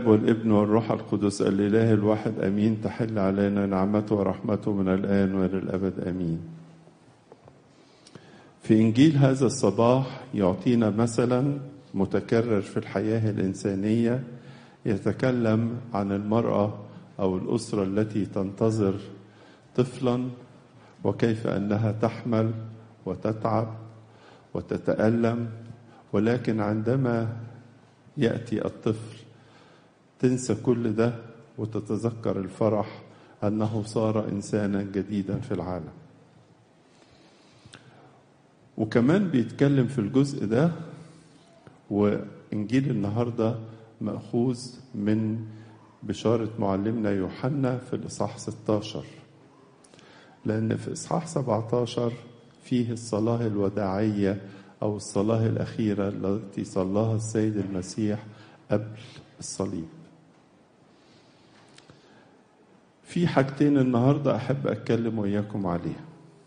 والابن والروح القدس الإله الواحد أمين تحل علينا نعمته ورحمته من الآن وإلى الأبد أمين في إنجيل هذا الصباح يعطينا مثلا متكرر في الحياة الإنسانية يتكلم عن المرأة أو الأسرة التي تنتظر طفلا وكيف أنها تحمل وتتعب وتتألم ولكن عندما يأتي الطفل تنسى كل ده وتتذكر الفرح أنه صار إنسانا جديدا في العالم وكمان بيتكلم في الجزء ده وإنجيل النهاردة مأخوذ من بشارة معلمنا يوحنا في الإصحاح 16 لأن في إصحاح 17 فيه الصلاة الوداعية أو الصلاة الأخيرة التي صلاها السيد المسيح قبل الصليب في حاجتين النهاردة أحب أتكلم وإياكم عليها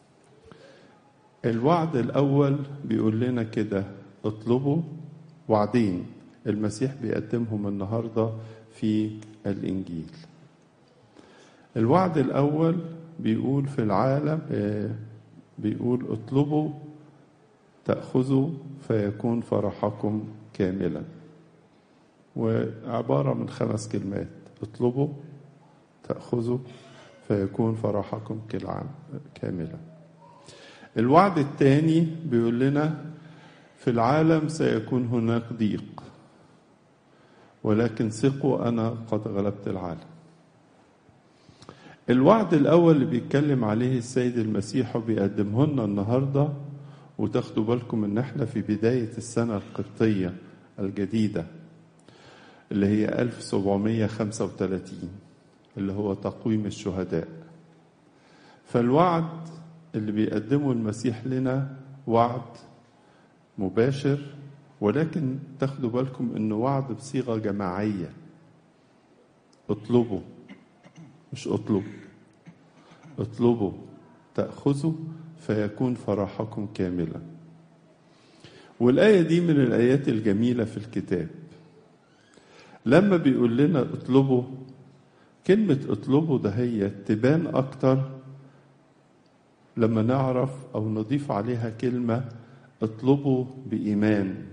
الوعد الأول بيقول لنا كده اطلبوا وعدين المسيح بيقدمهم النهاردة في الإنجيل الوعد الأول بيقول في العالم بيقول اطلبوا تأخذوا فيكون فرحكم كاملا وعبارة من خمس كلمات اطلبوا تأخذوا فيكون فرحكم كاملا الوعد الثاني بيقول لنا في العالم سيكون هناك ضيق ولكن ثقوا أنا قد غلبت العالم الوعد الأول اللي بيتكلم عليه السيد المسيح وبيقدمه لنا النهاردة وتاخدوا بالكم إن احنا في بداية السنة القبطية الجديدة اللي هي 1735 اللي هو تقويم الشهداء فالوعد اللي بيقدمه المسيح لنا وعد مباشر ولكن تاخدوا بالكم انه وعد بصيغه جماعيه اطلبوا مش اطلب اطلبوا تاخذوا فيكون فرحكم كاملا والايه دي من الايات الجميله في الكتاب لما بيقول لنا اطلبوا كلمه اطلبوا ده هي تبان اكتر لما نعرف او نضيف عليها كلمه اطلبوا بايمان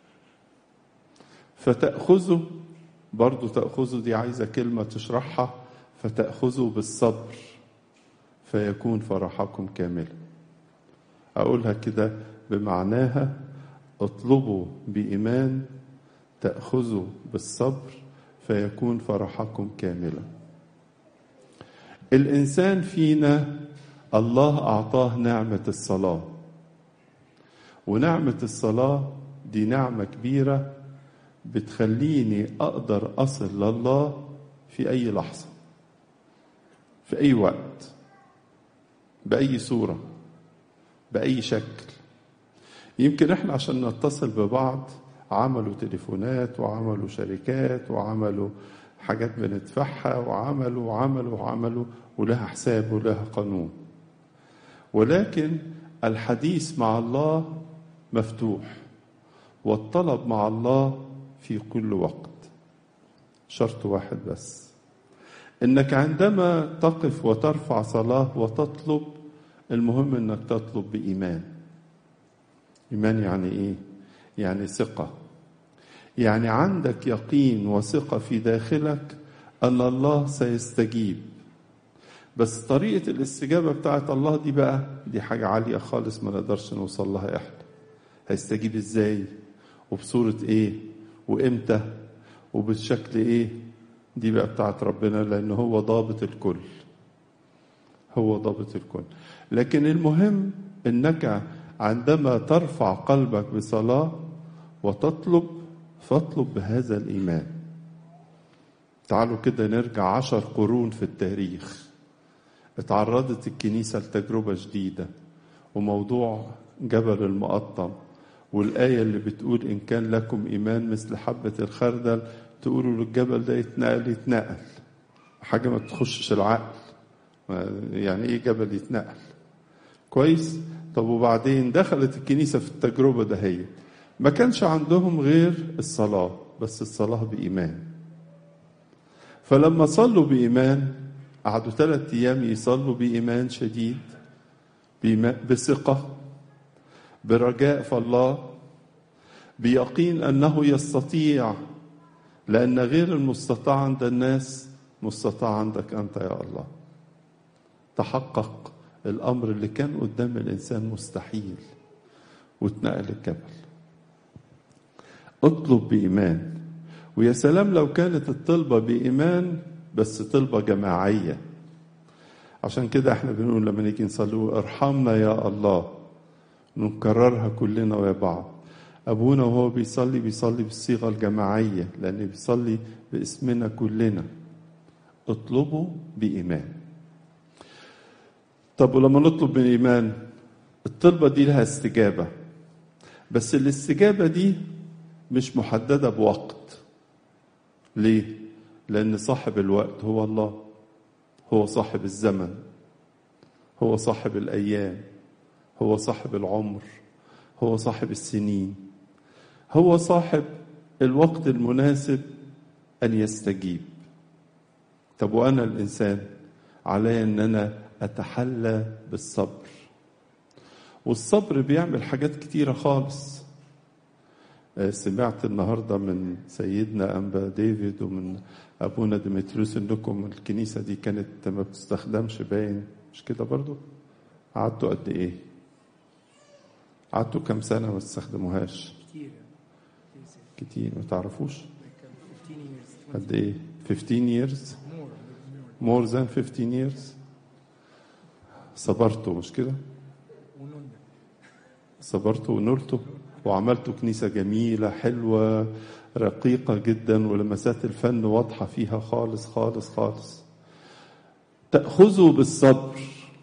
فتاخذوا برضو تاخذوا دي عايزه كلمه تشرحها فتاخذوا بالصبر فيكون فرحكم كاملا اقولها كده بمعناها اطلبوا بايمان تاخذوا بالصبر فيكون فرحكم كاملا الانسان فينا الله اعطاه نعمه الصلاه ونعمه الصلاه دي نعمه كبيره بتخليني اقدر اصل لله في اي لحظه في اي وقت باي صوره باي شكل يمكن احنا عشان نتصل ببعض عملوا تليفونات وعملوا شركات وعملوا حاجات بندفعها وعملوا وعملوا وعملوا ولها حساب ولها قانون ولكن الحديث مع الله مفتوح والطلب مع الله في كل وقت شرط واحد بس انك عندما تقف وترفع صلاه وتطلب المهم انك تطلب بايمان ايمان يعني ايه يعني ثقه يعني عندك يقين وثقه في داخلك ان الله سيستجيب بس طريقه الاستجابه بتاعت الله دي بقى دي حاجه عاليه خالص ما نقدرش نوصل لها احنا هيستجيب ازاي وبصوره ايه وامتى وبالشكل ايه دي بقى بتاعت ربنا لان هو ضابط الكل هو ضابط الكل لكن المهم انك عندما ترفع قلبك بصلاه وتطلب فاطلب بهذا الايمان تعالوا كده نرجع عشر قرون في التاريخ اتعرضت الكنيسه لتجربه جديده وموضوع جبل المقطم والآية اللي بتقول إن كان لكم إيمان مثل حبة الخردل تقولوا للجبل ده يتنقل يتنقل حاجة ما تخشش العقل يعني إيه جبل يتنقل كويس طب وبعدين دخلت الكنيسة في التجربة ده هي ما كانش عندهم غير الصلاة بس الصلاة بإيمان فلما صلوا بإيمان قعدوا ثلاثة أيام يصلوا بإيمان شديد بإيمان بثقة برجاء في الله بيقين أنه يستطيع لأن غير المستطاع عند الناس مستطاع عندك أنت يا الله تحقق الأمر اللي كان قدام الإنسان مستحيل واتنقل الجبل اطلب بإيمان ويا سلام لو كانت الطلبة بإيمان بس طلبة جماعية عشان كده احنا بنقول لما نيجي نصلي ارحمنا يا الله نكررها كلنا ويا بعض أبونا وهو بيصلي بيصلي بالصيغة الجماعية لأن بيصلي باسمنا كلنا اطلبوا بإيمان طب ولما نطلب بالإيمان الطلبة دي لها استجابة بس الاستجابة دي مش محددة بوقت ليه؟ لأن صاحب الوقت هو الله هو صاحب الزمن هو صاحب الأيام هو صاحب العمر هو صاحب السنين هو صاحب الوقت المناسب أن يستجيب طب وأنا الإنسان علي أن أنا أتحلى بالصبر والصبر بيعمل حاجات كتيرة خالص سمعت النهارده من سيدنا أنبا ديفيد ومن أبونا ديمتريوس إنكم الكنيسة دي كانت ما بتستخدمش باين مش كده برضو؟ قعدتوا قد إيه؟ قعدتوا كام سنة ما تستخدموهاش؟ كتير كتير ما تعرفوش؟ like 15 years قد إيه؟ 15 years؟ more more than 15 years؟ صبرتوا مش كده؟ ونون صبرتوا ونلتوا وعملتوا كنيسة جميلة حلوة رقيقة جدا ولمسات الفن واضحة فيها خالص خالص خالص تأخذوا بالصبر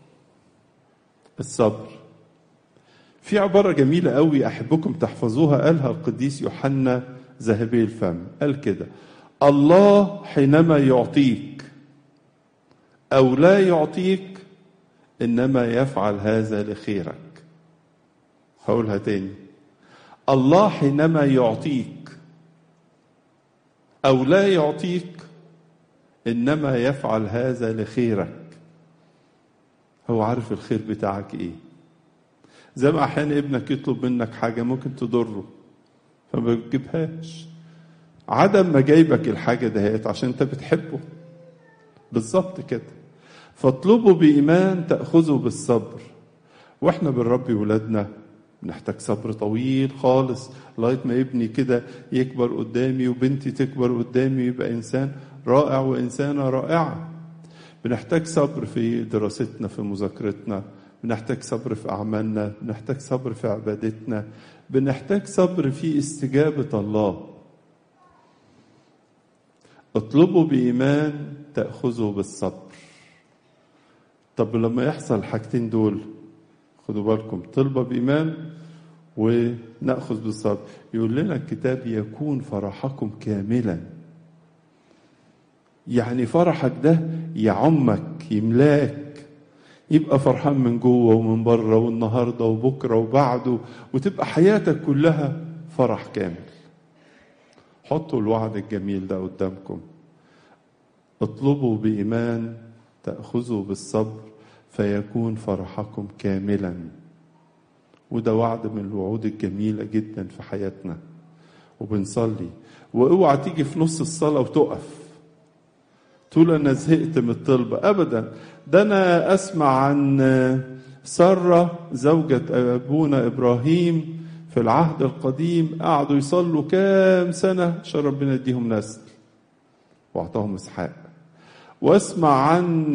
الصبر في عبارة جميلة قوي أحبكم تحفظوها قالها القديس يوحنا ذهبي الفم قال كده الله حينما يعطيك أو لا يعطيك إنما يفعل هذا لخيرك هقولها تاني الله حينما يعطيك او لا يعطيك انما يفعل هذا لخيرك هو عارف الخير بتاعك ايه زي ما احيانا ابنك يطلب منك حاجه ممكن تضره فما بتجيبهاش عدم ما جايبك الحاجه دهيت عشان انت بتحبه بالظبط كده فاطلبوا بايمان تاخذوا بالصبر واحنا بنربي ولادنا بنحتاج صبر طويل خالص لغايه ما ابني كده يكبر قدامي وبنتي تكبر قدامي يبقى انسان رائع وانسانه رائعه بنحتاج صبر في دراستنا في مذاكرتنا بنحتاج صبر في اعمالنا بنحتاج صبر في عبادتنا بنحتاج صبر في استجابه الله اطلبوا بايمان تاخذوا بالصبر طب لما يحصل الحاجتين دول خدوا بالكم طلبة بإيمان ونأخذ بالصبر يقول لنا الكتاب يكون فرحكم كاملا يعني فرحك ده يعمك يملاك يبقى فرحان من جوه ومن بره والنهارده وبكره وبعده وتبقى حياتك كلها فرح كامل حطوا الوعد الجميل ده قدامكم اطلبوا بإيمان تأخذوا بالصبر فيكون فرحكم كاملا وده وعد من الوعود الجميلة جدا في حياتنا وبنصلي واوعى تيجي في نص الصلاة وتقف تقول أنا زهقت من الطلبة أبدا ده أنا أسمع عن سارة زوجة أبونا إبراهيم في العهد القديم قعدوا يصلوا كام سنة عشان ربنا يديهم نسل وأعطاهم إسحاق واسمع عن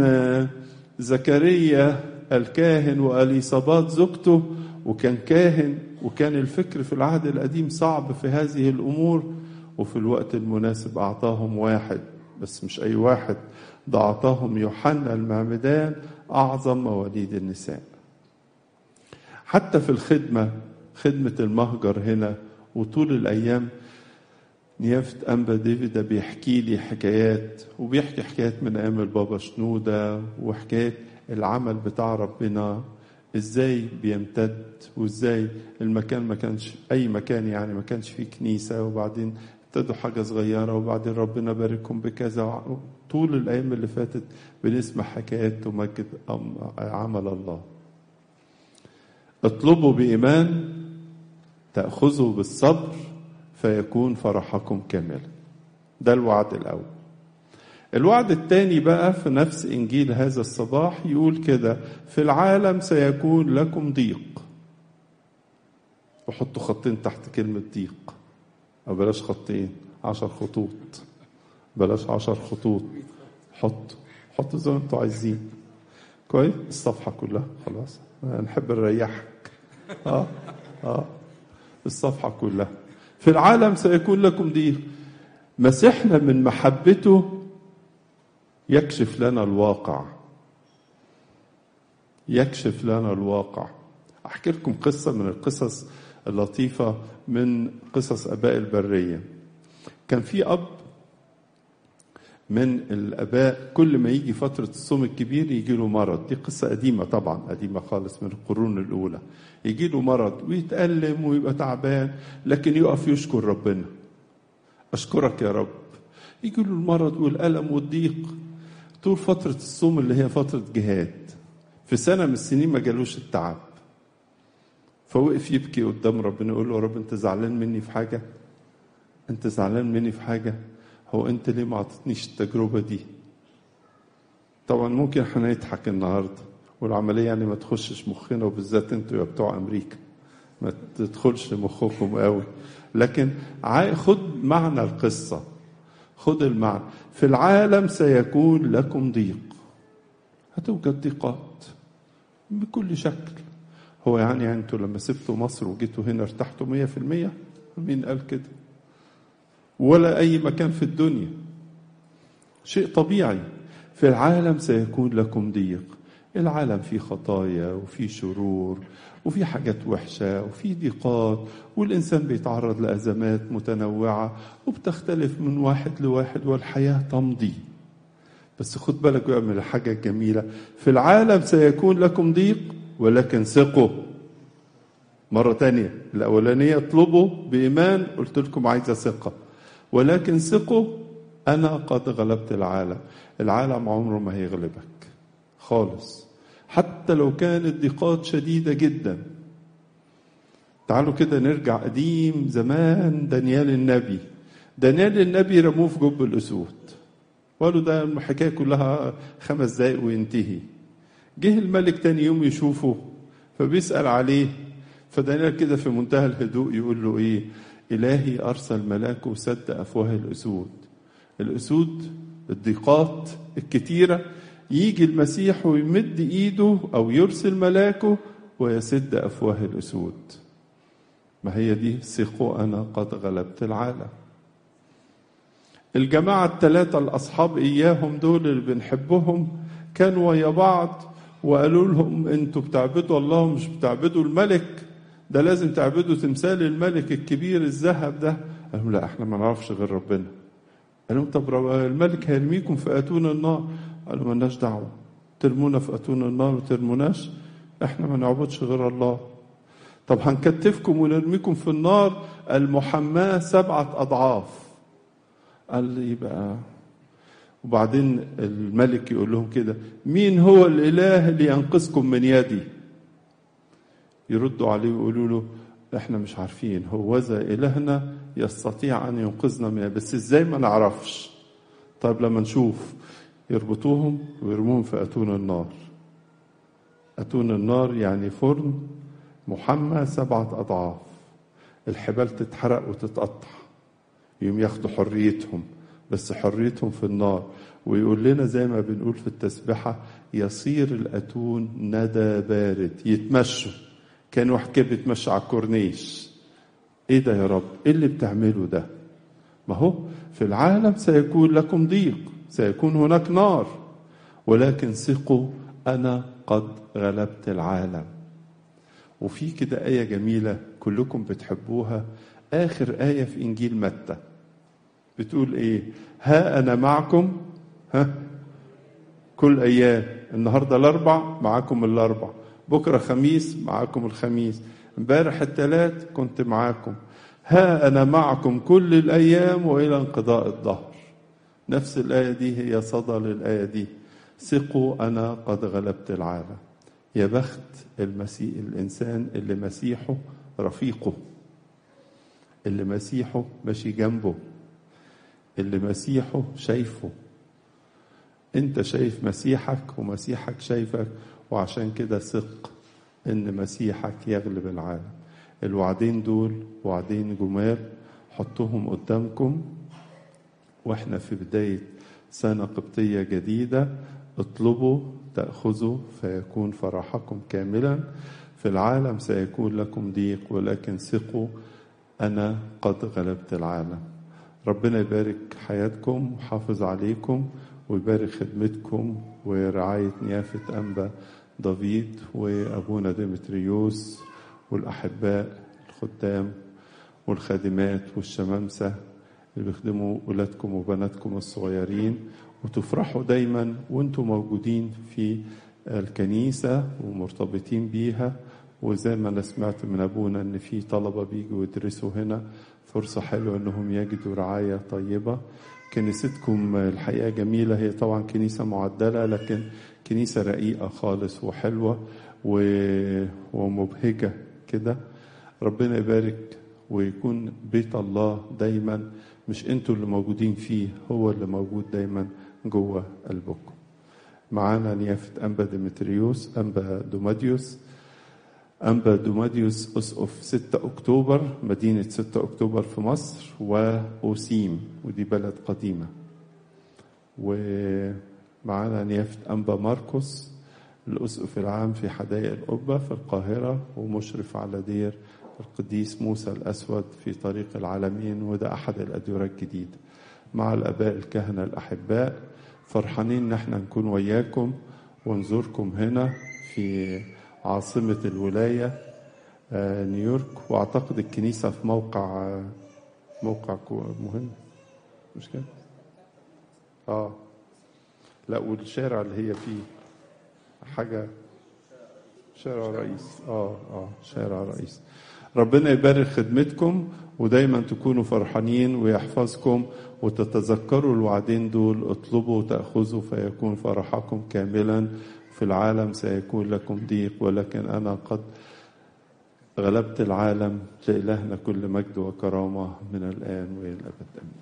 زكريا الكاهن وأليصابات زوجته وكان كاهن وكان الفكر في العهد القديم صعب في هذه الأمور وفي الوقت المناسب أعطاهم واحد بس مش أي واحد ده أعطاهم يوحنا المعمدان أعظم مواليد النساء حتى في الخدمة خدمة المهجر هنا وطول الأيام نيافة أنبا ديفيد بيحكي لي حكايات وبيحكي حكايات من أيام البابا شنودة وحكايات العمل بتاع ربنا ازاي بيمتد وازاي المكان ما كانش اي مكان يعني ما كانش فيه كنيسه وبعدين ابتدوا حاجة صغيرة وبعدين ربنا باركهم بكذا طول الأيام اللي فاتت بنسمع حكايات تمجد عمل الله اطلبوا بإيمان تأخذوا بالصبر فيكون فرحكم كاملا ده الوعد الأول الوعد الثاني بقى في نفس إنجيل هذا الصباح يقول كده في العالم سيكون لكم ضيق وحطوا خطين تحت كلمة ضيق أو بلاش خطين عشر خطوط بلاش عشر خطوط حطوا حطوا زي ما انتوا عايزين كويس الصفحة كلها خلاص نحب نريحك اه اه الصفحة كلها في العالم سيكون لكم ضيق مسيحنا من محبته يكشف لنا الواقع يكشف لنا الواقع احكي لكم قصه من القصص اللطيفه من قصص اباء البريه كان في اب من الاباء كل ما يجي فتره الصوم الكبير يجي له مرض دي قصه قديمه طبعا قديمه خالص من القرون الاولى يجي له مرض ويتالم ويبقى تعبان لكن يقف يشكر ربنا اشكرك يا رب يجي له المرض والالم والضيق طول فتره الصوم اللي هي فتره جهاد في سنه من السنين ما جالوش التعب فوقف يبكي قدام ربنا يقول له يا رب انت زعلان مني في حاجه انت زعلان مني في حاجه هو انت ليه ما اعطتنيش التجربه دي طبعا ممكن احنا نضحك النهارده والعمليه يعني ما تخشش مخنا وبالذات انتوا يا بتوع امريكا ما تدخلش مخكم قوي لكن خد معنى القصه خد المعنى في العالم سيكون لكم ضيق هتوجد ضيقات بكل شكل هو يعني انتوا لما سبتوا مصر وجيتوا هنا ارتحتوا مية في المية مين قال كده ولا أي مكان في الدنيا شيء طبيعي في العالم سيكون لكم ضيق العالم فيه خطايا وفيه شرور وفي حاجات وحشة وفي ضيقات والإنسان بيتعرض لأزمات متنوعة وبتختلف من واحد لواحد والحياة تمضي بس خد بالك بقى من الحاجة الجميلة في العالم سيكون لكم ضيق ولكن ثقوا مرة تانية الأولانية اطلبوا بإيمان قلت لكم عايزة ثقة ولكن ثقوا أنا قد غلبت العالم العالم عمره ما هيغلبك خالص حتى لو كانت ضيقات شديدة جدا تعالوا كده نرجع قديم زمان دانيال النبي دانيال النبي رموه في جب الأسود وقالوا ده الحكاية كلها خمس دقايق وينتهي جه الملك تاني يوم يشوفه فبيسأل عليه فدانيال كده في منتهى الهدوء يقول له ايه إلهي أرسل ملاكه وسد أفواه الأسود الأسود الضيقات الكتيرة يجي المسيح ويمد إيده أو يرسل ملاكه ويسد أفواه الأسود ما هي دي ثقوا أنا قد غلبت العالم الجماعة الثلاثة الأصحاب إياهم دول اللي بنحبهم كانوا ويا بعض وقالوا لهم انتوا بتعبدوا الله مش بتعبدوا الملك ده لازم تعبدوا تمثال الملك الكبير الذهب ده قال لهم لا احنا ما نعرفش غير ربنا قال لهم طب الملك هيرميكم في اتون النار قالوا مالناش دعوه ترمونا في اتون النار وترموناش احنا ما نعبدش غير الله طب هنكتفكم ونرميكم في النار المحماة سبعة أضعاف قال لي يبقى وبعدين الملك يقول لهم كده مين هو الإله اللي ينقذكم من يدي يردوا عليه ويقولوا له احنا مش عارفين هو ذا إلهنا يستطيع أن ينقذنا من بس ازاي ما نعرفش طيب لما نشوف يربطوهم ويرموهم في أتون النار أتون النار يعني فرن محمى سبعة أضعاف الحبال تتحرق وتتقطع يوم ياخدوا حريتهم بس حريتهم في النار ويقول لنا زي ما بنقول في التسبحة يصير الأتون ندى بارد يتمشوا كان واحد كده بيتمشى على الكورنيش ايه ده يا رب ايه اللي بتعمله ده ما هو في العالم سيكون لكم ضيق سيكون هناك نار ولكن ثقوا انا قد غلبت العالم وفي كده آية جميلة كلكم بتحبوها آخر آية في إنجيل متى بتقول إيه ها أنا معكم ها كل أيام النهاردة الأربع معاكم الأربع بكرة خميس معاكم الخميس امبارح الثلاث كنت معاكم ها أنا معكم كل الأيام وإلى انقضاء الدهر نفس الآية دي هي صدى للآية دي ثقوا أنا قد غلبت العالم يا بخت المسيح الإنسان اللي مسيحه رفيقه اللي مسيحه ماشي جنبه اللي مسيحه شايفه انت شايف مسيحك ومسيحك شايفك وعشان كده ثق ان مسيحك يغلب العالم الوعدين دول وعدين جمال حطهم قدامكم واحنا في بداية سنة قبطية جديدة اطلبوا تأخذوا فيكون فرحكم كاملا في العالم سيكون لكم ضيق ولكن ثقوا أنا قد غلبت العالم ربنا يبارك حياتكم وحافظ عليكم ويبارك خدمتكم ورعاية نيافة أنبا دافيد وأبونا ديمتريوس والأحباء الخدام والخادمات والشمامسة اللي بيخدموا ولادكم وبناتكم الصغيرين وتفرحوا دايما وانتم موجودين في الكنيسة ومرتبطين بيها وزي ما أنا سمعت من أبونا إن في طلبة بيجوا يدرسوا هنا فرصة حلوة إنهم يجدوا رعاية طيبة كنيستكم الحقيقة جميلة هي طبعا كنيسة معدلة لكن كنيسة رقيقة خالص وحلوة ومبهجة كده ربنا يبارك ويكون بيت الله دايما مش انتوا اللي موجودين فيه هو اللي موجود دايما جوه قلبكم معانا نيافة أنبا ديمتريوس أنبا دوماديوس أنبا دوماديوس أسقف 6 أكتوبر مدينة 6 أكتوبر في مصر وأوسيم ودي بلد قديمة ومعانا نيافة أنبا ماركوس الأسقف العام في حدائق القبة في القاهرة ومشرف على دير القديس موسى الأسود في طريق العالمين وده أحد الأديرة الجديدة مع الآباء الكهنة الأحباء فرحانين إن احنا نكون وياكم ونزوركم هنا في عاصمة الولاية نيويورك وأعتقد الكنيسة في موقع موقع مهم مش كده؟ آه لا والشارع اللي هي فيه حاجة شارع رئيس اه اه شارع رئيس ربنا يبارك خدمتكم ودايما تكونوا فرحانين ويحفظكم وتتذكروا الوعدين دول اطلبوا وتأخذوا فيكون فرحكم كاملا في العالم سيكون لكم ضيق ولكن أنا قد غلبت العالم لإلهنا كل مجد وكرامة من الآن وإلى الأبد